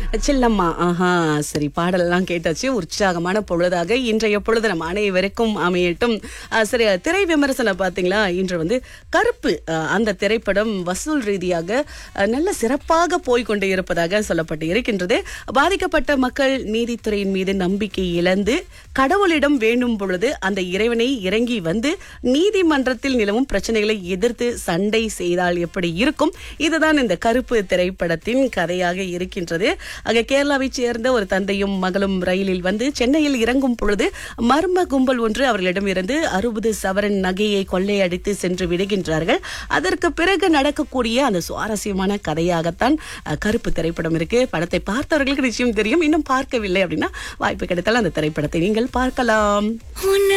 செல்லம்மா ஆஹா சரி பாடலெல்லாம் கேட்டாச்சு உற்சாகமான பொழுதாக இன்றைய பொழுது நம்ம அனைவருக்கும் அமையட்டும் ஆ, சரி திரை விமர்சனம் பார்த்தீங்களா இன்று வந்து கருப்பு ஆ, அந்த திரைப்படம் வசூல் ரீதியாக ஆ, நல்ல சிறப்பாக போய்கொண்டு இருப்பதாக சொல்லப்பட்டு இருக்கின்றது பாதிக்கப்பட்ட மக்கள் நீதித்துறையின் மீது நம்பிக்கை இழந்து கடவுளிடம் வேண்டும் பொழுது அந்த இறைவனை இறங்கி வந்து நீதிமன்றத்தில் நிலவும் பிரச்சனைகளை எதிர்த்து சண்டை செய்தால் எப்படி இருக்கும் இதுதான் இந்த கருப்பு திரைப்படத்தின் கதையாக இருக்கின்றது ஆக கேரளாவைச் சேர்ந்த ஒரு தந்தையும் மகளும் ரயிலில் வந்து சென்னையில் இறங்கும் பொழுது மர்ம கும்பல் ஒன்று அவர்களிடமிருந்து அறுபது சவரன் நகையை கொள்ளையடித்து சென்று விடுகின்றார்கள் அதற்கு பிறகு நடக்கக்கூடிய அந்த சுவாரஸ்யமான கதையாகத்தான் அஹ், கருப்பு திரைப்படம் இருக்கு படத்தை பார்த்தவர்களுக்கு நிச்சயம் தெரியும் இன்னும் பார்க்கவில்லை அப்படின்னா வாய்ப்பு கிடைத்தால் அந்த திரைப்படத்தை நீங்கள் பார்க்கலாம் உன்னை